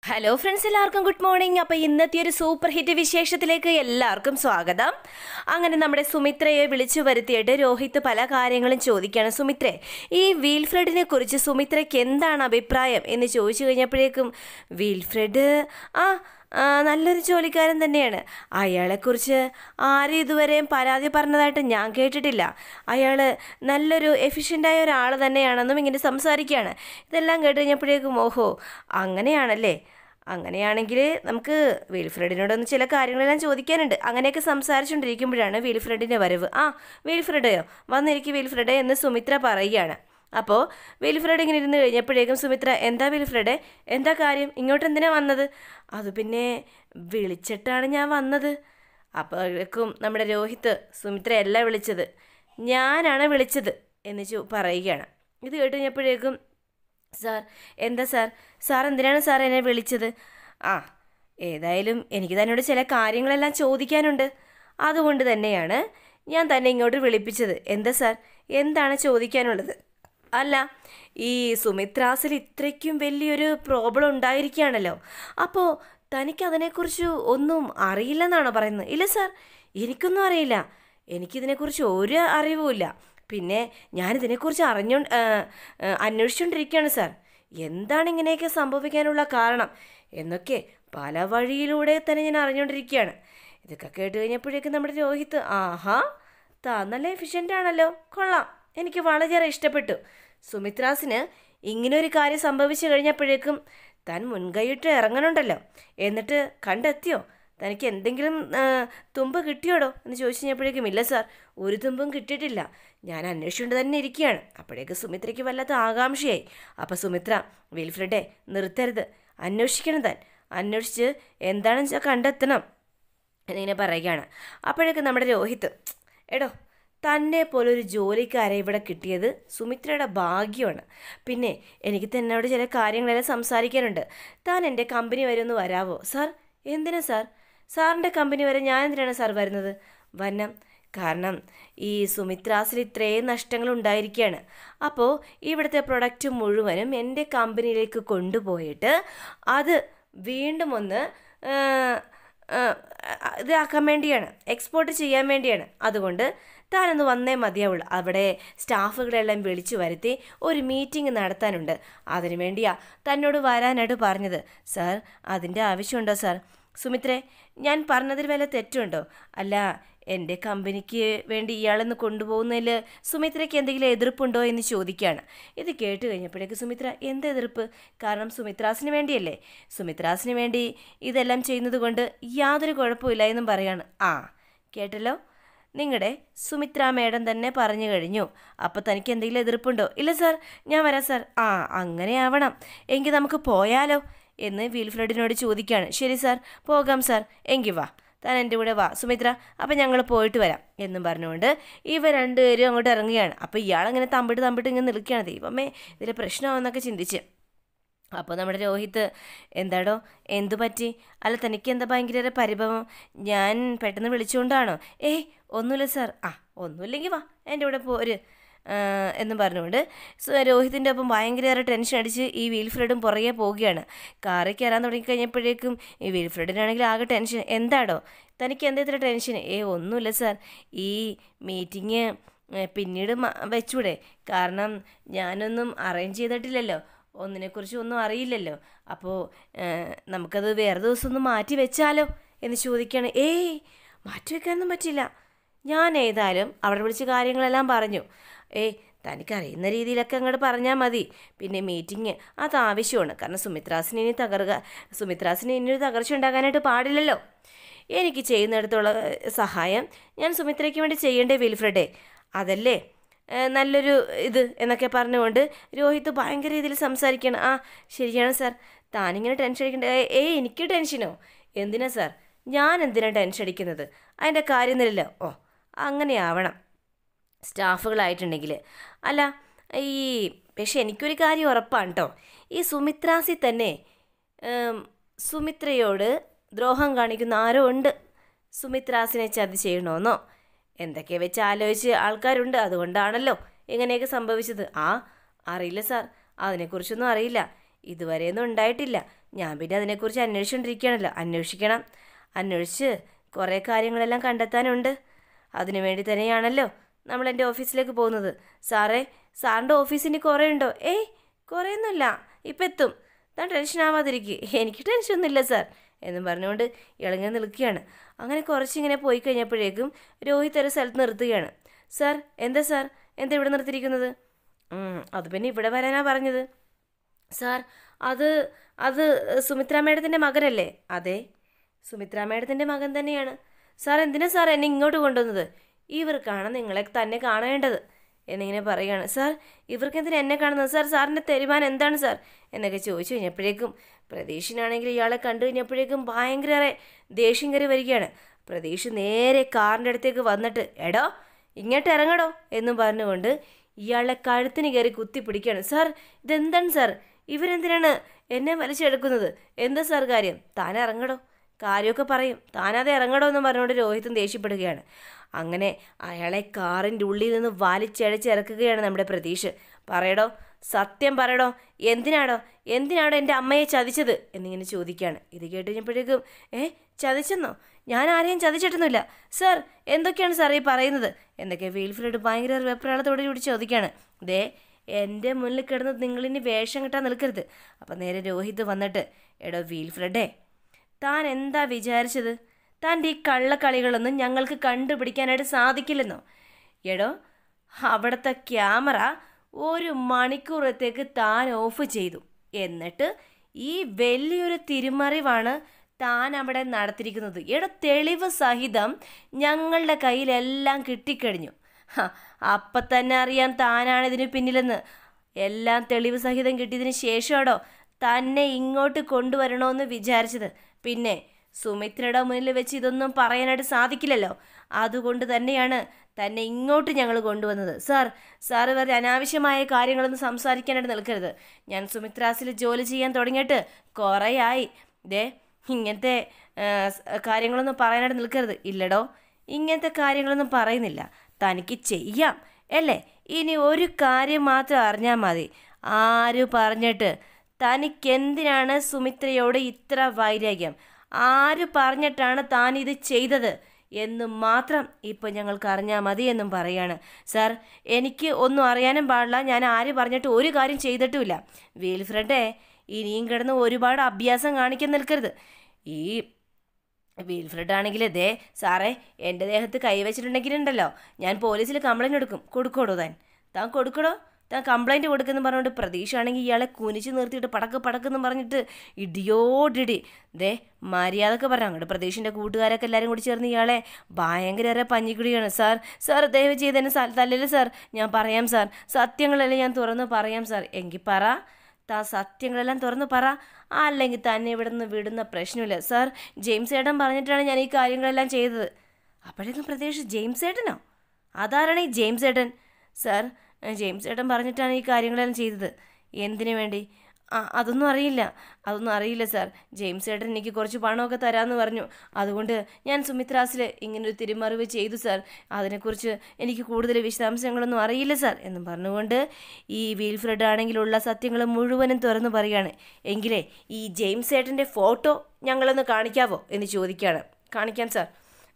hello friends എല്ലാവർക്കും good morning അപ്പോൾ ഇന്നത്തെ ഒരു സൂപ്പർ ഹിറ്റ് വിശേഷത്തിലേക്ക് എല്ലാവർക്കും സ്വാഗതം അങ്ങനെ നമ്മുടെ സുമിത്രയെ വിളിച്ചു വരുത്തിയിട്ട് രോഹിത് പല കാര്യങ്ങളും ചോദിക്കുകയാണ് സുമിത്രേ ഈ വീൽഫ്രെഡിനെ കുറിച്ച് സുമിത്രയ്ക്ക് എന്താണ് അഭിപ്രായം എന്ന് ചോദിച്ചു കഴിഞ്ഞപ്പോഴേക്കും വീൽഫ്രെഡ് ആ ആ, നല്ലൊരു ജോലിക്കാരൻ തന്നെയാണ് അയാളെക്കുറിച്ച് ആരും ഇതുവരെയും പരാതി പറഞ്ഞതായിട്ട് ഞാൻ കേട്ടിട്ടില്ല അയാൾ നല്ലൊരു എഫിഷ്യൻ്റായ ഒരാൾ തന്നെയാണെന്നും ഇങ്ങനെ സംസാരിക്കുകയാണ് ഇതെല്ലാം കേട്ട് കഴിഞ്ഞപ്പോഴേക്കും ഓഹോ അങ്ങനെയാണല്ലേ അങ്ങനെയാണെങ്കിൽ നമുക്ക് വിൽഫ്രെഡിനോടൊന്ന് ചില കാര്യങ്ങളെല്ലാം ചോദിക്കാനുണ്ട് അങ്ങനെയൊക്കെ സംസാരിച്ചുകൊണ്ടിരിക്കുമ്പോഴാണ് വിൽഫ്രെഡിൻ്റെ വരവ് ആ വിൽഫ്രെഡയോ വന്നിരിക്കും വിൽഫ്രെഡ് എന്ന് സുമിത്ര പറയുകയാണ് അപ്പോൾ വിൽഫ്രെഡ് ഇങ്ങനെ ഇരുന്ന് കഴിഞ്ഞപ്പോഴേക്കും സുമിത്ര എന്താ വിൽഫ്രെഡ് എന്താ കാര്യം ഇങ്ങോട്ട് എന്തിനാ വന്നത് അത് പിന്നെ വിളിച്ചിട്ടാണ് ഞാൻ വന്നത് അപ്പോഴേക്കും നമ്മുടെ രോഹിത്ത് സുമിത്രയല്ല വിളിച്ചത് ഞാനാണ് വിളിച്ചത് എന്ന് ചോ പറയുകയാണ് ഇത് കേട്ട് കഴിഞ്ഞപ്പോഴേക്കും സാർ എന്താ സാർ സാർ എന്തിനാണ് സാർ എന്നെ വിളിച്ചത് ആ ഏതായാലും എനിക്ക് തന്നോട് ചില കാര്യങ്ങളെല്ലാം ചോദിക്കാനുണ്ട് അതുകൊണ്ട് തന്നെയാണ് ഞാൻ തന്നെ ഇങ്ങോട്ട് വിളിപ്പിച്ചത് എന്താ സാർ എന്താണ് ചോദിക്കാനുള്ളത് അല്ല ഈ സുമിത്രാസിൽ ഇത്രയ്ക്കും വലിയൊരു പ്രോബ്ലം ഉണ്ടായിരിക്കുകയാണല്ലോ അപ്പോൾ തനിക്ക് അതിനെക്കുറിച്ച് ഒന്നും അറിയില്ലെന്നാണോ പറയുന്നത് ഇല്ല സാർ എനിക്കൊന്നും അറിയില്ല എനിക്കിതിനെക്കുറിച്ച് ഒരു അറിവുമില്ല പിന്നെ ഞാനിതിനെക്കുറിച്ച് അറിഞ്ഞോ ആ, ആ, അന്വേഷിച്ചുകൊണ്ടിരിക്കുകയാണ് സാർ എന്താണ് ഇങ്ങനെയൊക്കെ സംഭവിക്കാനുള്ള കാരണം എന്നൊക്കെ പല വഴിയിലൂടെ തന്നെ ഞാൻ അറിഞ്ഞുകൊണ്ടിരിക്കുകയാണ് ഇതൊക്കെ കേട്ട് കഴിഞ്ഞപ്പോഴേക്കും നമ്മുടെ രോഹിത്ത് ആഹാ താ നല്ല എഫിഷ്യൻ്റ് ആണല്ലോ കൊള്ളാം എനിക്ക് വളരെയേറെ ഇഷ്ടപ്പെട്ടു സുമിത്രാസിന് ഇങ്ങനെ ഒരു കാര്യം സംഭവിച്ചു കഴിഞ്ഞപ്പോഴേക്കും താൻ മുൻകൈയിട്ട് ഇറങ്ങണുണ്ടല്ലോ എന്നിട്ട് കണ്ടെത്തിയോ തനിക്ക് എന്തെങ്കിലും ആ, തുമ്പ് കിട്ടിയോടോ എന്ന് ചോദിച്ചു കഴിഞ്ഞപ്പോഴേക്കും ഇല്ല സാർ ഒരു തുമ്പും കിട്ടിയിട്ടില്ല ഞാൻ അന്വേഷിച്ചുകൊണ്ട് തന്നെ ഇരിക്കുകയാണ് അപ്പോഴേക്ക് സുമിത്രയ്ക്ക് വല്ലാത്ത ആകാംക്ഷയായി അപ്പം സുമിത്ര വിൽഫ്രഡെ നിർത്തരുത് അന്വേഷിക്കണം താൻ അന്വേഷിച്ച് എന്താണെന്ന് വെച്ചാൽ കണ്ടെത്തണം എന്നിങ്ങനെ പറയുകയാണ് അപ്പോഴേക്ക് നമ്മുടെ രോഹിത്ത് എടോ തന്നെ പോലൊരു ജോലിക്കാരെ ഇവിടെ കിട്ടിയത് സുമിത്രയുടെ ഭാഗ്യമാണ് പിന്നെ എനിക്ക് തന്നോട് ചില കാര്യങ്ങളെല്ലാം സംസാരിക്കാനുണ്ട് താൻ എൻ്റെ കമ്പനി വരെ ഒന്ന് വരാവോ സാർ എന്തിനാ സാർ സാറിൻ്റെ കമ്പനി വരെ ഞാൻ എന്തിനാണ് സാർ വരുന്നത് വന്നം കാരണം ഈ സുമിത്രാസിൽ ഇത്രയും നഷ്ടങ്ങൾ ഉണ്ടായിരിക്കുകയാണ് അപ്പോൾ ഇവിടുത്തെ പ്രൊഡക്റ്റ് മുഴുവനും എൻ്റെ കമ്പനിയിലേക്ക് കൊണ്ടുപോയിട്ട് അത് വീണ്ടും ഒന്ന് ആ, ആ, ഇതാക്കാൻ വേണ്ടിയാണ് എക്സ്പോർട്ട് ചെയ്യാൻ വേണ്ടിയാണ് അതുകൊണ്ട് താനൊന്ന് വന്നേ മതിയാവുള്ളൂ അവിടെ സ്റ്റാഫുകളെല്ലാം വിളിച്ചു വരുത്തി ഒരു മീറ്റിംഗ് നടത്താനുണ്ട് അതിനു വേണ്ടിയാ തന്നോട് വരാനായിട്ട് പറഞ്ഞത് സാർ അതിൻ്റെ ആവശ്യമുണ്ടോ സാർ സുമിത്രേ ഞാൻ പറഞ്ഞതിൽ വല്ല തെറ്റുണ്ടോ അല്ല എൻ്റെ കമ്പനിക്ക് വേണ്ടി ഇയാളെന്ന് കൊണ്ടുപോകുന്നതിൽ സുമിത്രയ്ക്ക് എന്തെങ്കിലും എതിർപ്പുണ്ടോ എന്ന് ചോദിക്കുകയാണ് ഇത് കേട്ട് കഴിഞ്ഞപ്പോഴേക്ക് സുമിത്ര എന്ത് എതിർപ്പ് കാരണം സുമിത്രാസിന് വേണ്ടിയല്ലേ സുമിത്രാസിന് വേണ്ടി ഇതെല്ലാം ചെയ്യുന്നത് കൊണ്ട് യാതൊരു കുഴപ്പമില്ല എന്നും പറയാണ് ആ കേട്ടല്ലോ നിങ്ങളുടെ സുമിത്ര മേഡം തന്നെ പറഞ്ഞു കഴിഞ്ഞു അപ്പോൾ തനിക്ക് എന്തെങ്കിലും എതിർപ്പുണ്ടോ ഇല്ല സാർ ഞാൻ വരാം സാർ ആ അങ്ങനെ ആവണം എങ്കിൽ നമുക്ക് പോയാലോ എന്ന് വിൽഫ്രെഡിനോട് ചോദിക്കുകയാണ് ശരി സാർ പോകാം സാർ എങ്കിൽ വാ താൻ എൻ്റെ കൂടെ വാ സുമിത്ര അപ്പം ഞങ്ങൾ പോയിട്ട് വരാം എന്നും പറഞ്ഞുകൊണ്ട് ഇവ രണ്ടുപേരും അങ്ങോട്ട് ഇറങ്ങുകയാണ് അപ്പോൾ ഇയാളങ്ങനെ തമ്പിട്ട് തമ്പിട്ട് ഇങ്ങനെ നിൽക്കുകയാണ് ദൈവമേ ഇതിൽ പ്രശ്നമാണെന്നൊക്കെ ചിന്തിച്ച് അപ്പോൾ നമ്മുടെ രോഹിത്ത് എന്താടോ എന്തു പറ്റി അല്ല തനിക്ക് എന്താ ഭയങ്കര പരിഭവം ഞാൻ പെട്ടെന്ന് വിളിച്ചുകൊണ്ടാണോ ഏയ് ഒന്നുമില്ല സാർ ആ ഒന്നുമില്ലെങ്കിൽ വാ എൻ്റെ കൂടെ പോര് ആ, എന്നും പറഞ്ഞുകൊണ്ട് സ- രോഹിത്തിൻ്റെ ഒപ്പം ഭയങ്കരയേറെ ടെൻഷൻ അടിച്ച് ഈ വീൽഫ്രെഡും പുറകെ പോവുകയാണ് കാറിൽ കയറാൻ തുടങ്ങിക്കഴിഞ്ഞപ്പോഴേക്കും ഈ വീൽഫ്രെഡിനാണെങ്കിൽ ആകെ ടെൻഷൻ എന്താടോ തനിക്ക് എന്താ ഇത്ര ടെൻഷൻ ഏ ഒന്നുമില്ല സാർ ഈ മീറ്റിംഗ് പിന്നീട് മ- വെച്ചൂടെ കാരണം ഞാനൊന്നും അറേഞ്ച് ചെയ്തിട്ടില്ലല്ലോ ഒന്നിനെക്കുറിച്ച് ഒന്നും അറിയില്ലല്ലോ അപ്പോൾ നമുക്കത് വേറെ ദിവസം ഒന്ന് മാറ്റി വെച്ചാലോ എന്ന് ചോദിക്കുകയാണ് ഏയ് മാറ്റി വെക്കാനൊന്നും പറ്റില്ല ഞാൻ ഏതായാലും അവിടെ വിളിച്ച് കാര്യങ്ങളെല്ലാം പറഞ്ഞു ഏയ് തനിക്കറിയുന്ന രീതിയിലൊക്കെ അങ്ങോട്ട് പറഞ്ഞാൽ മതി പിന്നെ മീറ്റിംഗ് അത് ആവശ്യമാണ് കാരണം സുമിത്രാസിന് ഇനി തകർക സുമിത്രാസിന് ഇനി ഒരു തകർച്ച ഉണ്ടാകാനായിട്ട് പാടില്ലല്ലോ എനിക്ക് ചെയ്യുന്നിടത്തുള്ള സഹായം ഞാൻ സുമിത്രയ്ക്ക് വേണ്ടി ചെയ്യേണ്ടേ വിൽഫ്രഡേ അതല്ലേ ഏ, നല്ലൊരു ഇത് എന്നൊക്കെ പറഞ്ഞുകൊണ്ട് രോഹിത് ഭയങ്കര രീതിയിൽ സംസാരിക്കണം ആ ശരിയാണ് സാർ താനിങ്ങനെ ടെൻഷൻ അടിക്കണ്ട ഏ ഏയ് എനിക്ക് ടെൻഷനോ എന്തിനാ സാർ ഞാൻ എന്തിനാ ടെൻഷൻ അടിക്കുന്നത് അതിൻ്റെ കാര്യമൊന്നുമില്ലല്ലോ ഓ അങ്ങനെ ആവണം സ്റ്റാഫുകളായിട്ടുണ്ടെങ്കിൽ അല്ല ഈ പക്ഷെ എനിക്കൊരു കാര്യം ഉറപ്പാണ് കേട്ടോ ഈ സുമിത്രാസി തന്നെ ഉം, സുമിത്രയോട് ദ്രോഹം കാണിക്കുന്ന ആരോ ഉണ്ട് സുമിത്രാസിനെ ചതി ചെയ്യണമെന്നോ എന്തൊക്കെ വെച്ച് ആലോചിച്ച് ആൾക്കാരുണ്ട് അതുകൊണ്ടാണല്ലോ ഇങ്ങനെയൊക്കെ സംഭവിച്ചത് ആ അറിയില്ല സാർ അതിനെക്കുറിച്ചൊന്നും അറിയില്ല ഇതുവരെയൊന്നും ഉണ്ടായിട്ടില്ല ഞാൻ പിന്നെ അതിനെക്കുറിച്ച് അന്വേഷിച്ചുകൊണ്ടിരിക്കുകയാണല്ലോ അന്വേഷിക്കണം അന്വേഷിച്ച് കുറേ കാര്യങ്ങളെല്ലാം കണ്ടെത്താനുണ്ട് അതിനു വേണ്ടി തന്നെയാണല്ലോ നമ്മൾ എൻ്റെ ഓഫീസിലേക്ക് പോകുന്നത് സാറേ സാറിൻ്റെ ഓഫീസിന് കുറേ ഉണ്ടോ ഏയ് കുറേയൊന്നുമില്ല ഇപ്പം എത്തും താൻ ടെൻഷൻ ആവാതിരിക്കുക എനിക്ക് ടെൻഷനൊന്നുമില്ല സാർ എന്നും പറഞ്ഞുകൊണ്ട് ഇളങ്ങി നിൽക്കുകയാണ് അങ്ങനെ കുറച്ചിങ്ങനെ പോയി കഴിഞ്ഞപ്പോഴേക്കും രോഹിത് ഒരു സ്ഥലത്ത് നിർത്തുകയാണ് സാർ എന്താ സാർ എന്താ ഇവിടെ നിർത്തിയിരിക്കുന്നത് "ഉം, അത് പിന്നെ ഇവിടെ വരാനാ പറഞ്ഞത് സാർ അത് അത് സുമിത്ര മേഡത്തിൻ്റെ മകനല്ലേ അതെ സുമിത്ര മേഡത്തിൻ്റെ മകൻ തന്നെയാണ് സാർ എന്തിനാ സാർ എന്നെ ഇങ്ങോട്ട് കൊണ്ടുവന്നത് ഇവർക്കാണ് നിങ്ങളെ തന്നെ കാണേണ്ടത് എന്നിങ്ങനെ പറയുകയാണ് സാർ ഇവർക്ക് എന്തിനാ എന്നെ കാണുന്നത് സാർ സാറിൻ്റെ തീരുമാനം എന്താണ് സാർ എന്നൊക്കെ ചോദിച്ചു കഴിഞ്ഞപ്പോഴേക്കും പ്രതീഷിനാണെങ്കിൽ ഇയാളെ കണ്ടു കഴിഞ്ഞപ്പോഴേക്കും ഭയങ്കര ദേഷ്യം കയറി വരികയാണ് പ്രതീഷ് നേരെ കാറിൻ്റെ അടുത്തേക്ക് വന്നിട്ട് എടോ ഇങ്ങോട്ട് ഇറങ്ങടോ എന്നും പറഞ്ഞുകൊണ്ട് ഇയാളെ കഴുത്തിന് കയറി കുത്തി പിടിക്കുകയാണ് സാർ ഇതെന്താണ് സാർ ഇവരെന്തിനാണ് എന്നെ വലിച്ചെടുക്കുന്നത് എന്താ സാർ കാര്യം താൻ ഇറങ്ങടോ കാര്യമൊക്കെ പറയും താനത് ഇറങ്ങടോ എന്ന് പറഞ്ഞുകൊണ്ട് രോഹിത്തും ദേഷ്യപ്പെടുകയാണ് അങ്ങനെ അയാളെ കാറിൻ്റെ ഉള്ളിൽ നിന്ന് വലിച്ചഴച്ചിറക്കുകയാണ് നമ്മുടെ പ്രതീഷ് പറയടോ സത്യം പറയടോ എന്തിനാടോ എന്തിനാടോ എൻ്റെ അമ്മയെ ചതിച്ചത് എന്നിങ്ങനെ ചോദിക്കുകയാണ് ഇത് കേട്ട് കഴിഞ്ഞപ്പോഴേക്കും ഏ ചതിച്ചെന്നോ ഞാൻ ആരെയും ചതിച്ചിട്ടൊന്നുമില്ല സാർ എന്തൊക്കെയാണ് സാർ ഈ പറയുന്നത് എന്നൊക്കെ വീൽഫ്രീഡ് ഭയങ്കര വെപ്രാളത്തോടെ കൂടി ചോദിക്കുകയാണ് ദേ എൻ്റെ മുന്നിൽ കിടന്ന് നിങ്ങളിനി വേഷം കെട്ടാൻ നിൽക്കരുത് അപ്പം നേരെ രോഹിത് വന്നിട്ട് എടോ വീൽഫ്രെഡേ താൻ എന്താ വിചാരിച്ചത് താൻ്റെ ഈ കള്ളക്കളികളൊന്നും ഞങ്ങൾക്ക് കണ്ടുപിടിക്കാനായിട്ട് സാധിക്കില്ലെന്നോ എടോ അവിടുത്തെ ക്യാമറ ഒരു മണിക്കൂറത്തേക്ക് താൻ ഓഫ് ചെയ്തു എന്നിട്ട് ഈ വലിയൊരു തിരിമറിവാണ് താൻ അവിടെ നടത്തിയിരിക്കുന്നത് എടോ തെളിവ് സഹിതം ഞങ്ങളുടെ കയ്യിലെല്ലാം കിട്ടിക്കഴിഞ്ഞു ഹ, അപ്പം തന്നെ അറിയാം താനാണ് ഇതിന് പിന്നിലെന്ന് എല്ലാം തെളിവ് സഹിതം കിട്ടിയതിന് ശേഷമാണോ തന്നെ ഇങ്ങോട്ട് കൊണ്ടുവരണമെന്ന് വിചാരിച്ചത് പിന്നെ സുമിത്രയുടെ മുന്നിൽ വെച്ച് ഇതൊന്നും പറയാനായിട്ട് സാധിക്കില്ലല്ലോ അതുകൊണ്ട് തന്നെയാണ് തന്നെ ഇങ്ങോട്ട് ഞങ്ങൾ കൊണ്ടുവന്നത് സാർ സാർ വെറുതെ അനാവശ്യമായ കാര്യങ്ങളൊന്നും സംസാരിക്കാനായിട്ട് നിൽക്കരുത് ഞാൻ സുമിത്രാസിൽ ജോലി ചെയ്യാൻ തുടങ്ങിയിട്ട് കുറേയായി ദേ ഇങ്ങനത്തെ ആ, സ് കാര്യങ്ങളൊന്നും പറയാനായിട്ട് നിൽക്കരുത് ഇല്ലടോ ഇങ്ങനത്തെ കാര്യങ്ങളൊന്നും പറയുന്നില്ല തനിക്ക് ചെയ്യാം അല്ലേ ഇനി ഒരു കാര്യം മാത്രം അറിഞ്ഞാൽ മതി ആര് പറഞ്ഞിട്ട് തനിക്കെന്തിനാണ് സുമിത്രയോട് ഇത്ര വൈരാഗ്യം ആര് പറഞ്ഞിട്ടാണ് താൻ ഇത് ചെയ്തത് എന്ന് മാത്രം ഇപ്പം ഞങ്ങൾക്ക് അറിഞ്ഞാൽ മതി എന്നും പറയാണ് സാർ എനിക്ക് ഒന്നും അറിയാനും പാടില്ല ഞാൻ ആര് പറഞ്ഞിട്ട് ഒരു കാര്യം ചെയ്തിട്ടുമില്ല വീൽഫ്രണ്ടേ ഇനിയും കിടന്ന് ഒരുപാട് അഭ്യാസം കാണിക്കാൻ നിൽക്കരുത് ഈ വീൽഫ്രഡ് ആണെങ്കിൽ ദേ സാറേ എൻ്റെ ദേഹത്ത് കൈവച്ചിട്ടുണ്ടെങ്കിലുണ്ടല്ലോ ഞാൻ പോലീസിൽ കംപ്ലൈൻറ്റ് കൊടുക്കും കൊടുക്കോടോ താൻ താൻ കൊടുക്കടോ താൻ കംപ്ലൈൻറ്റ് കൊടുക്കുമെന്ന് പറഞ്ഞുകൊണ്ട് പ്രതീക്ഷ ആണെങ്കിൽ ഇയാളെ കുനിച്ച് നിർത്തിയിട്ട് പടക്ക് പടക്കെന്ന് പറഞ്ഞിട്ട് ഇടിയോടിടി ദേ മര്യാദക്ക് പറഞ്ഞു അങ്ങോട്ട് പ്രതീഷിൻ്റെ കൂട്ടുകാരൊക്കെ എല്ലാവരും കൂടി ചേർന്ന് ഇയാളെ ഭയങ്കര പഞ്ഞിക്കുടിയാണ് സാർ സാർ ദയവ് ചെയ്ത് എന്നെ സ- തല്ലല് സാർ ഞാൻ പറയാം സാർ സത്യങ്ങളെല്ലാം ഞാൻ തുറന്ന് പറയാം സാർ എങ്കിൽ പറ താ സത്യങ്ങളെല്ലാം തുറന്ന് പറ അല്ലെങ്കിൽ തന്നെ ഇവിടെ നിന്ന് വിടുന്ന പ്രശ്നമില്ല സാർ ജെയിംസ് ഏട്ടൻ പറഞ്ഞിട്ടാണ് ഞാൻ ഈ കാര്യങ്ങളെല്ലാം ചെയ്തത് അപ്പോഴേക്കും പ്രതീക്ഷ ജെയിംസ് ഏട്ടനോ അതാരാണ് ഈ ജെയിംസ് ഏട്ടൻ സാർ ഏഹ് ജെയിംസ് ഏട്ടൻ പറഞ്ഞിട്ടാണ് ഈ കാര്യങ്ങളെല്ലാം ചെയ്തത് എന്തിനു വേണ്ടി ആ അതൊന്നും അറിയില്ല അതൊന്നും അറിയില്ല സാർ ജെയിംസ് ഏട്ടൻ എനിക്ക് കുറച്ച് പണമൊക്കെ തരാമെന്ന് പറഞ്ഞു അതുകൊണ്ട് ഞാൻ സുമിത്രാസിൽ ഇങ്ങനൊരു തിരുമറിവ് ചെയ്തു സാർ അതിനെക്കുറിച്ച് എനിക്ക് കൂടുതൽ വിശദാംശങ്ങളൊന്നും അറിയില്ല സാർ എന്നും പറഞ്ഞുകൊണ്ട് ഈ വീൽഫ്രെഡ് ആണെങ്കിലുള്ള സത്യങ്ങൾ മുഴുവനും തുറന്നു പറയുകയാണ് എങ്കിലേ ഈ ജെയിംസ് ഏട്ടൻ്റെ ഫോട്ടോ ഞങ്ങളൊന്ന് കാണിക്കാവോ എന്ന് ചോദിക്കുകയാണ് കാണിക്കാം സാർ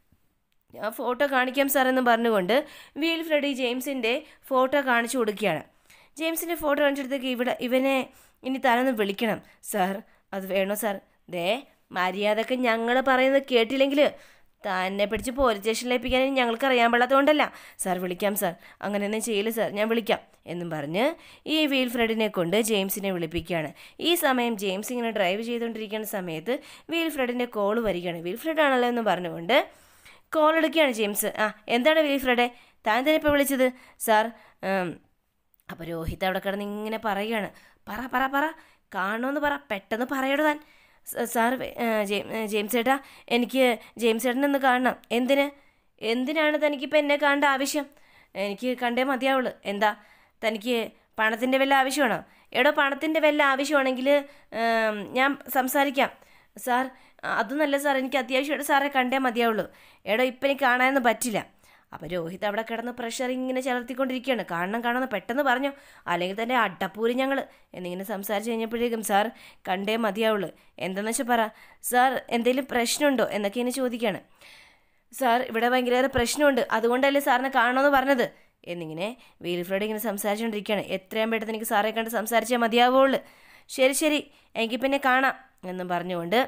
ആ ഫോട്ടോ കാണിക്കാം സാർ എന്ന് പറഞ്ഞുകൊണ്ട് വീൽ ഫ്രെഡി ജെയിംസിൻ്റെ ഫോട്ടോ കാണിച്ചു കൊടുക്കുകയാണ് ജെയിംസിൻ്റെ ഫോട്ടോ കാണിച്ചെടുത്തേക്ക് ഇവിടെ ഇവനെ ഇനി താനൊന്ന് വിളിക്കണം സാർ അത് വേണോ സാർ ദേ മര്യാദക്ക് ഞങ്ങൾ പറയുന്നത് കേട്ടില്ലെങ്കിൽ തന്നെ പിടിച്ച് പോലീസ് സ്റ്റേഷനിലേപ്പിക്കാൻ ഞങ്ങൾക്ക് അറിയാൻ പാടാത്തതുകൊണ്ടല്ല സാർ വിളിക്കാം സാർ അങ്ങനെയൊന്നും ചെയ്യില്ല സാർ ഞാൻ വിളിക്കാം എന്നും പറഞ്ഞ് ഈ വീൽ ഫ്രെഡിനെ കൊണ്ട് ജെയിംസിനെ വിളിപ്പിക്കുകയാണ് ഈ സമയം ജെയിംസ് ഇങ്ങനെ ഡ്രൈവ് ചെയ്തുകൊണ്ടിരിക്കുന്ന സമയത്ത് വീൽ ഫ്രെഡിൻ്റെ കോൾ വരികയാണ് വീൽ ഫ്രെഡ് ആണല്ലോ എന്ന് പറഞ്ഞുകൊണ്ട് കോൾ എടുക്കുകയാണ് ജെയിംസ് ആ എന്താണ് വിൽഫ്രഡെ താൻ തന്നെ ഇപ്പോൾ വിളിച്ചത് സാർ അപ്പോൾ രോഹിത് അവിടെ കിടന്ന് ഇങ്ങനെ പറയുകയാണ് പറ പറ പറ കാണുമെന്ന് പറ പെട്ടെന്ന് പറയടോ താൻ സ- സാർ ഏ, ജെ- ഏ, ജെയിംസ് ചേട്ടാ എനിക്ക് ജെയിംസ് ചേട്ടനെ ഒന്ന് കാണണം എന്തിന് എന്തിനാണ് തനിക്കിപ്പോൾ എന്നെ കാണേണ്ട ആവശ്യം എനിക്ക് കണ്ടേ മതിയാവുള്ളൂ എന്താ തനിക്ക് പണത്തിൻ്റെ വല്ല ആവശ്യമാണോ എടോ പണത്തിൻ്റെ വല്ല ആവശ്യമാണെങ്കിൽ ഏം, ഞാൻ സംസാരിക്കാം സാർ അതൊന്നല്ല സാർ എനിക്ക് അത്യാവശ്യമായിട്ട് സാറെ കണ്ടേ മതിയാവുള്ളൂ എടോ ഇപ്പം എനിക്ക് കാണാനൊന്നും പറ്റില്ല അപ്പോൾ രോഹിത് അവിടെ കിടന്ന് പ്രഷർ ഇങ്ങനെ ചലർത്തിക്കൊണ്ടിരിക്കുകയാണ് കാണണം കാണുന്ന പെട്ടെന്ന് പറഞ്ഞു അല്ലെങ്കിൽ തന്നെ അട്ടപ്പൂരി ഞങ്ങൾ എന്നിങ്ങനെ സംസാരിച്ച് കഴിഞ്ഞപ്പോഴേക്കും സാർ കണ്ടേ മതിയാവുള്ളൂ എന്താണെന്ന് വെച്ചാൽ പറ സാർ എന്തെങ്കിലും പ്രശ്നമുണ്ടോ എന്നൊക്കെ ഇങ്ങനെ ചോദിക്കുകയാണ് സാർ ഇവിടെ ഭയങ്കര പ്രശ്നമുണ്ട് അതുകൊണ്ടല്ലേ സാറിനെ കാണണമെന്ന് പറഞ്ഞത് എന്നിങ്ങനെ വീൽഫ്രഡ് ഇങ്ങനെ സംസാരിച്ചുകൊണ്ടിരിക്കുകയാണ് എത്രയും പെട്ടെന്ന് എനിക്ക് സാറെ കണ്ട് സംസാരിച്ചാൽ മതിയാവുള്ളൂ ശരി ശരി എനിക്ക് പിന്നെ കാണാം എന്നും പറഞ്ഞുകൊണ്ട്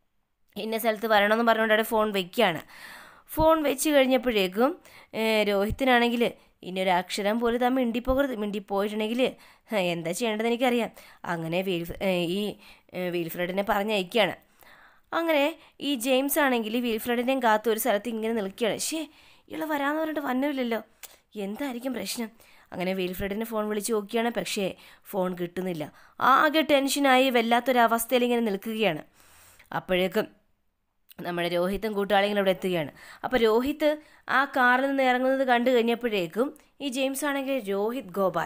ഇന്ന സ്ഥലത്ത് വരണമെന്ന് പറഞ്ഞുകൊണ്ട് അവിടെ ഫോൺ വെക്കുകയാണ് ഫോൺ വെച്ച് കഴിഞ്ഞപ്പോഴേക്കും ഏഹ്, രോഹിത്തിനാണെങ്കിൽ ഇനി ഒരു അക്ഷരം പോലും താൻ മിണ്ടിപ്പോകരുത് മിണ്ടിപ്പോയിട്ടുണ്ടെങ്കിൽ ഹ, എന്താ ചെയ്യേണ്ടത് എനിക്കറിയാം അങ്ങനെ വീൽ ഏഹ്, ഈ ഏഹ്, വീൽഫ്രഡിനെ പറഞ്ഞയക്കുകയാണ് അങ്ങനെ ഈ ജെയിംസ് ആണെങ്കിൽ വീൽഫ്രഡിനെയും കാത്ത് ഒരു സ്ഥലത്ത് ഇങ്ങനെ നിൽക്കുകയാണ് ഷേ ഇയാൾ വരാമെന്ന് പറഞ്ഞിട്ട് വന്നില്ലല്ലോ എന്തായിരിക്കും പ്രശ്നം അങ്ങനെ വീൽഫ്രഡിനെ ഫോൺ വിളിച്ച് നോക്കിയാണ് പക്ഷേ ഫോൺ കിട്ടുന്നില്ല ആകെ ടെൻഷനായി വല്ലാത്തൊരവസ്ഥയിൽ ഇങ്ങനെ നിൽക്കുകയാണ് അപ്പോഴേക്കും നമ്മുടെ രോഹിത്തും കൂട്ടാളികളും ഇവിടെ എത്തുകയാണ് അപ്പോൾ രോഹിത്ത് ആ കാറിൽ നിന്ന് ഇറങ്ങുന്നത് കണ്ടു കഴിഞ്ഞപ്പോഴേക്കും ഈ ജെയിംസ് ആണെങ്കിൽ രോഹിത് ഗോപാൽ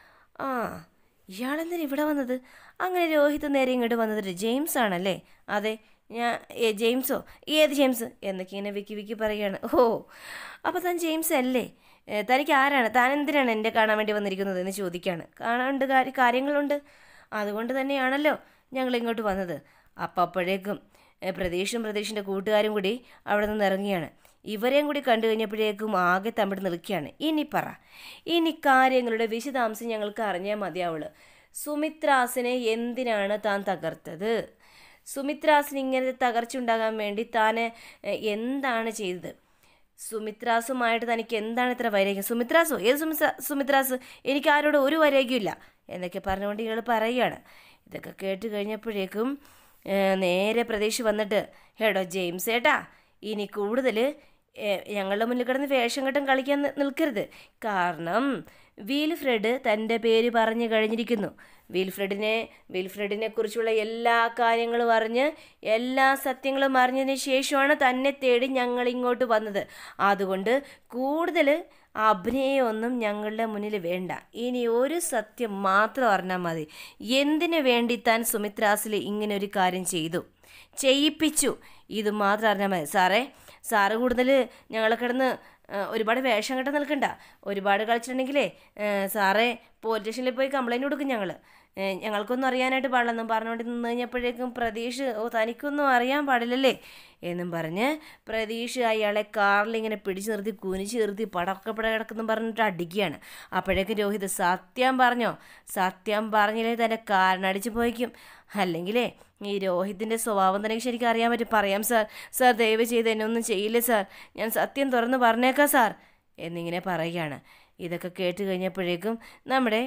ആ ഇയാളെന്തിനാ ഇവിടെ വന്നത് അങ്ങനെ രോഹിത്ത് നേരെ ഇങ്ങോട്ട് വന്നത് ജെയിംസ് ആണല്ലേ അതെ ഞാൻ ഏ, ജെയിംസോ ഏത് ജെയിംസ് എന്നൊക്കെ ഇങ്ങനെ വിക്കി വിക്കി പറയുകയാണ് ഓ അപ്പോൾ താൻ ജെയിംസ് അല്ലേ ഏ, തനിക്ക് ആരാണ് താൻ എന്തിനാണ് എന്നെ കാണാൻ വേണ്ടി വന്നിരിക്കുന്നത് എന്ന് ചോദിക്കുകയാണ് കാണാണ്ട് കാര്യ- കാര്യങ്ങളുണ്ട് അതുകൊണ്ട് തന്നെയാണല്ലോ ഞങ്ങൾ ഇങ്ങോട്ട് വന്നത് അപ്പം അപ്പോഴേക്കും ഏ, പ്രതീഷും പ്രതീഷിൻ്റെ കൂട്ടുകാരും കൂടി അവിടെ നിന്ന് ഇറങ്ങിയാണ് ഇവരെയും കൂടി കണ്ടു കഴിഞ്ഞപ്പോഴേക്കും ആകെ തമ്മിൽ നിൽക്കുകയാണ് ഇനി പറ ഇനി കാര്യങ്ങളുടെ വിശദാംശം ഞങ്ങൾക്ക് അറിഞ്ഞാൽ മതിയാവുള്ളൂ സുമിത്രാസിനെ എന്തിനാണ് താൻ തകർത്തത് സുമിത്രാസിന് ഇങ്ങനത്തെ തകർച്ച ഉണ്ടാകാൻ വേണ്ടി താൻ ഏ, എന്താണ് ചെയ്തത് സുമിത്രാസുമായിട്ട് തനിക്ക് എന്താണ് ഇത്ര വൈരാഗ്യം സുമിത്രാസോ ഏത് സുമിത്ര സുമിത്രാസ് എനിക്ക് ആരോട് ഒരു വൈരാഗ്യമില്ല എന്നൊക്കെ പറഞ്ഞുകൊണ്ട് ഇയാൾ പറയുകയാണ് ഇതൊക്കെ കേട്ട് കഴിഞ്ഞപ്പോഴേക്കും ഏ, നേരെ പ്രതീക്ഷ വന്നിട്ട് ഹേടോ ജെയിംസ് ഏട്ടാ ഇനി കൂടുതൽ ഞങ്ങളുടെ മുന്നിൽ കിടന്ന് വേഷം കെട്ടും കളിക്കാൻ നി- നിൽക്കരുത് കാരണം വീൽഫ്രെഡ് തൻ്റെ പേര് പറഞ്ഞു കഴിഞ്ഞിരിക്കുന്നു വീൽഫ്രെഡിനെ വീൽഫ്രെഡിനെ കുറിച്ചുള്ള എല്ലാ കാര്യങ്ങളും അറിഞ്ഞ് എല്ലാ സത്യങ്ങളും അറിഞ്ഞതിന് ശേഷമാണ് തന്നെ തേടി ഞങ്ങൾ ഇങ്ങോട്ട് വന്നത് അതുകൊണ്ട് കൂടുതൽ അഭിനയമൊന്നും ഞങ്ങളുടെ മുന്നിൽ വേണ്ട ഇനി ഒരു സത്യം മാത്രം അറിഞ്ഞാൽ മതി എന്തിനു വേണ്ടി താൻ സുമിത്രാസിൽ ഇങ്ങനെ ഒരു കാര്യം ചെയ്തു ചെയ്യിപ്പിച്ചു ഇത് മാത്രം അറിഞ്ഞാൽ മതി സാറേ സാറ് കൂടുതൽ ഞങ്ങളെ കിടന്ന് ആ, ഒരുപാട് വേഷം കെട്ട് നിൽക്കണ്ട ഒരുപാട് കളിച്ചിട്ടുണ്ടെങ്കിലേ ഏ, സാറേ പോലീസ് സ്റ്റേഷനിൽ പോയി കംപ്ലൈൻറ്റ് കൊടുക്കും ഞങ്ങൾ ഞങ്ങൾക്കൊന്നും അറിയാനായിട്ട് പാടില്ലെന്നും പറഞ്ഞുകൊണ്ട് നിന്ന് കഴിഞ്ഞപ്പോഴേക്കും പ്രതീഷ് ഓ തനിക്കൊന്നും അറിയാൻ പാടില്ലല്ലേ എന്നും പറഞ്ഞ് പ്രതീഷ് അയാളെ കാറിൽ ഇങ്ങനെ പിടിച്ചു നിർത്തി കുനിച്ച് നിർത്തി പടക്കപ്പട കിടക്കുന്നു പറഞ്ഞിട്ട് അടിക്കുകയാണ് അപ്പോഴേക്കും രോഹിത് സത്യം പറഞ്ഞോ സത്യം പറഞ്ഞില്ലേ തൻ്റെ കാരണടിച്ച് പോയിക്കും അല്ലെങ്കിലേ ഈ രോഹിത്തിൻ്റെ സ്വഭാവം തനിക്ക് ശരിക്കും അറിയാൻ പറ്റും പറയാം സാർ സാർ ദയവ് ചെയ്ത് എന്നെ ഒന്നും ചെയ്യില്ല സാർ ഞാൻ സത്യം തുറന്ന് പറഞ്ഞേക്കാം സാർ എന്നിങ്ങനെ പറയുകയാണ് ഇതൊക്കെ കേട്ട് കഴിഞ്ഞപ്പോഴേക്കും നമ്മുടെ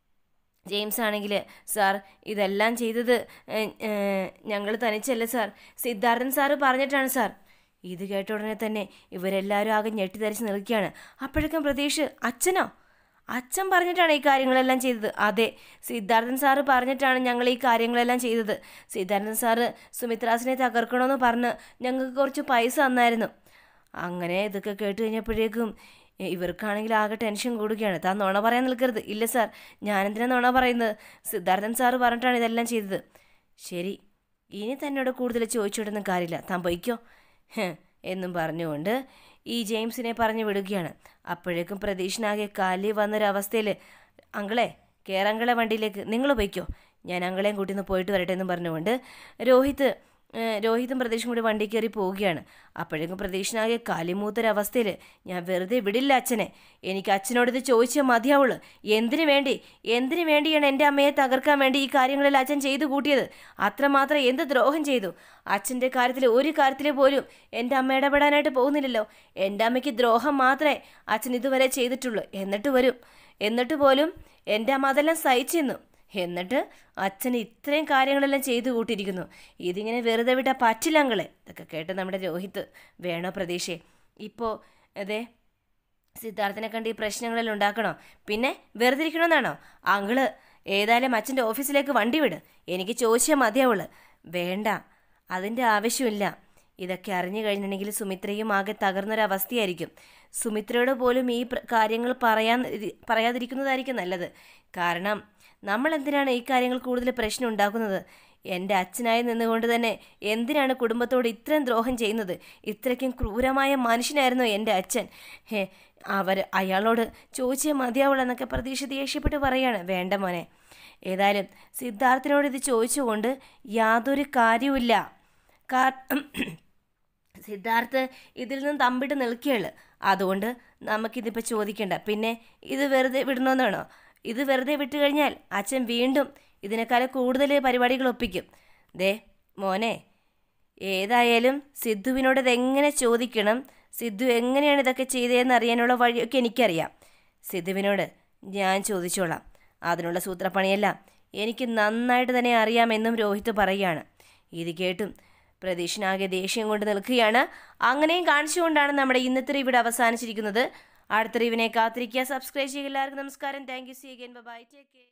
ജെയിംസ് ആണെങ്കിൽ സാർ ഇതെല്ലാം ചെയ്തത് ഞങ്ങൾ തനിച്ചല്ല സാർ സിദ്ധാർത്ഥൻ സാറ് പറഞ്ഞിട്ടാണ് സാർ ഇത് കേട്ട ഉടനെ തന്നെ ഇവരെല്ലാവരും ആകെ ഞെട്ടിത്തരിച്ച് നിൽക്കുകയാണ് അപ്പോഴേക്കും പ്രതീക്ഷ അച്ഛനോ അച്ഛൻ പറഞ്ഞിട്ടാണ് ഈ കാര്യങ്ങളെല്ലാം ചെയ്തത് അതെ സിദ്ധാർത്ഥൻ സാറ് പറഞ്ഞിട്ടാണ് ഞങ്ങൾ ഈ കാര്യങ്ങളെല്ലാം ചെയ്തത് സിദ്ധാർത്ഥൻ സാറ് സുമിത്രാസിനെ തകർക്കണമെന്ന് പറഞ്ഞ് ഞങ്ങൾക്ക് കുറച്ച് പൈസ തന്നായിരുന്നു അങ്ങനെ ഇതൊക്കെ കേട്ട് കഴിഞ്ഞപ്പോഴേക്കും എ, ഇവർക്കാണെങ്കിൽ ആകെ ടെൻഷൻ കൂടുകയാണ് താൻ നുണ പറയാൻ നിൽക്കരുത് ഇല്ല സാർ ഞാനെന്തിനാ നുണ പറയുന്നത് സിദ്ധാർത്ഥൻ സാറ് പറഞ്ഞിട്ടാണ് ഇതെല്ലാം ചെയ്തത് ശരി ഇനി തന്നോട് കൂടുതൽ ചോദിച്ചോടൊന്നും കാര്യമില്ല താൻ പൊയ്ക്കോ ഹ്, എന്നും പറഞ്ഞുകൊണ്ട് ഈ ജെയിംസിനെ പറഞ്ഞു വിടുകയാണ് അപ്പോഴേക്കും പ്രതീക്ഷനാകെ കാലി വന്നൊരവസ്ഥയിൽ അങ്കളെ കേറങ്കളെ വണ്ടിയിലേക്ക് നിങ്ങൾ പൊയ്ക്കോ ഞാൻ അങ്കളെയും കൂട്ടി ഒന്ന് പോയിട്ട് വരട്ടെ എന്നും പറഞ്ഞുകൊണ്ട് രോഹിത് ഏഹ്, രോഹിതും പ്രതീക്ഷയും കൂടി വണ്ടി കയറി പോവുകയാണ് അപ്പോഴേക്കും പ്രതീക്ഷനാകെ കാലിമൂത്തൊരവസ്ഥയിൽ ഞാൻ വെറുതെ വിടില്ല അച്ഛനെ എനിക്ക് അച്ഛനോട് ഇത് ചോദിച്ചാൽ മതിയാവുള്ളൂ എന്തിനു വേണ്ടി എന്തിനു വേണ്ടിയാണ് എൻ്റെ അമ്മയെ തകർക്കാൻ വേണ്ടി ഈ കാര്യങ്ങളെല്ലാം അച്ഛൻ ചെയ്തു കൂട്ടിയത് അത്രമാത്രം എന്ത് ദ്രോഹം ചെയ്തു അച്ഛൻ്റെ കാര്യത്തിൽ ഒരു കാര്യത്തിൽ പോലും എൻ്റെ അമ്മ ഇടപെടാനായിട്ട് പോകുന്നില്ലല്ലോ എൻ്റെ അമ്മയ്ക്ക് ദ്രോഹം മാത്രമേ അച്ഛൻ ഇതുവരെ ചെയ്തിട്ടുള്ളൂ എന്നിട്ട് വരും എന്നിട്ട് പോലും എൻ്റെ അമ്മ അതെല്ലാം സഹിച്ചിരുന്നു എന്നിട്ട് അച്ഛൻ ഇത്രയും കാര്യങ്ങളെല്ലാം ചെയ്തു കൂട്ടിയിരിക്കുന്നു ഇതിങ്ങനെ വെറുതെ വിട്ടാൽ പറ്റില്ല അങ്ങളെ ഇതൊക്കെ കേട്ട് നമ്മുടെ രോഹിത്ത് വേണോ പ്രതീക്ഷയെ ഇപ്പോൾ അതെ സിദ്ധാർത്ഥനെ കണ്ട് ഈ പ്രശ്നങ്ങളെല്ലാം ഉണ്ടാക്കണോ പിന്നെ വെറുതെ ഇരിക്കണമെന്നാണോ അങ്കിള് ഏതായാലും അച്ഛൻ്റെ ഓഫീസിലേക്ക് വണ്ടി വിട് എനിക്ക് ചോദിച്ചാൽ മതിയാവുള്ളു വേണ്ട അതിൻ്റെ ആവശ്യമില്ല ഇതൊക്കെ അറിഞ്ഞു കഴിഞ്ഞിട്ടുണ്ടെങ്കിൽ സുമിത്രയും ആകെ തകർന്നൊരവസ്ഥയായിരിക്കും സുമിത്രയോട് പോലും ഈ പ്ര- കാര്യങ്ങൾ പറയാൻ ഇരി- പറയാതിരിക്കുന്നതായിരിക്കും നല്ലത് കാരണം നമ്മൾ എന്തിനാണ് ഈ കാര്യങ്ങൾ കൂടുതൽ പ്രശ്നം ഉണ്ടാക്കുന്നത് എൻ്റെ അച്ഛനായി നിന്നുകൊണ്ട് തന്നെ എന്തിനാണ് കുടുംബത്തോട് ഇത്രയും ദ്രോഹം ചെയ്യുന്നത് ഇത്രയ്ക്കും ക്രൂരമായ മനുഷ്യനായിരുന്നു എൻ്റെ അച്ഛൻ ഹേ അവർ അയാളോട് ചോദിച്ചേ മതിയാവുള്ളൂ എന്നൊക്കെ പ്രതീക്ഷ ദേഷ്യപ്പെട്ട് പറയാണ് വേണ്ട മോനെ ഏതായാലും സിദ്ധാർത്ഥിനോട് ഇത് ചോദിച്ചുകൊണ്ട് യാതൊരു കാര്യവുമില്ല കാ സിദ്ധാർത്ഥ് ഇതിൽ നിന്ന് തമ്പിട്ട് നിൽക്കുകയുള്ളു അതുകൊണ്ട് നമുക്കിതിപ്പോൾ ചോദിക്കണ്ട പിന്നെ ഇത് വെറുതെ വിടണമെന്നാണോ ഇത് വെറുതെ വിട്ടു കഴിഞ്ഞാൽ അച്ഛൻ വീണ്ടും ഇതിനേക്കാളും കൂടുതൽ പരിപാടികൾ ഒപ്പിക്കും ദേ മോനെ ഏതായാലും സിദ്ധുവിനോട് ഇതെങ്ങനെ ചോദിക്കണം സിദ്ധു എങ്ങനെയാണ് ഇതൊക്കെ ചെയ്തതെന്ന് അറിയാനുള്ള വഴിയൊക്കെ എനിക്കറിയാം സിദ്ധുവിനോട് ഞാൻ ചോദിച്ചോളാം അതിനുള്ള സൂത്രപ്പണിയെല്ലാം എനിക്ക് നന്നായിട്ട് തന്നെ അറിയാമെന്നും രോഹിത് പറയുകയാണ് ഇത് കേട്ടും പ്രതീക്ഷനാകെ ദേഷ്യം കൊണ്ട് നിൽക്കുകയാണ് അങ്ങനെയും കാണിച്ചുകൊണ്ടാണ് നമ്മുടെ ഇന്നത്തെ ഇവിടെ അവസാനിച്ചിരിക്കുന്നത് അടുത്ത റിവിനെ കാത്തിരിക്കുക സബ്സ്ക്രൈബ് ചെയ്യുക എല്ലാവർക്കും നമസ്കാരം thank you see again bye take care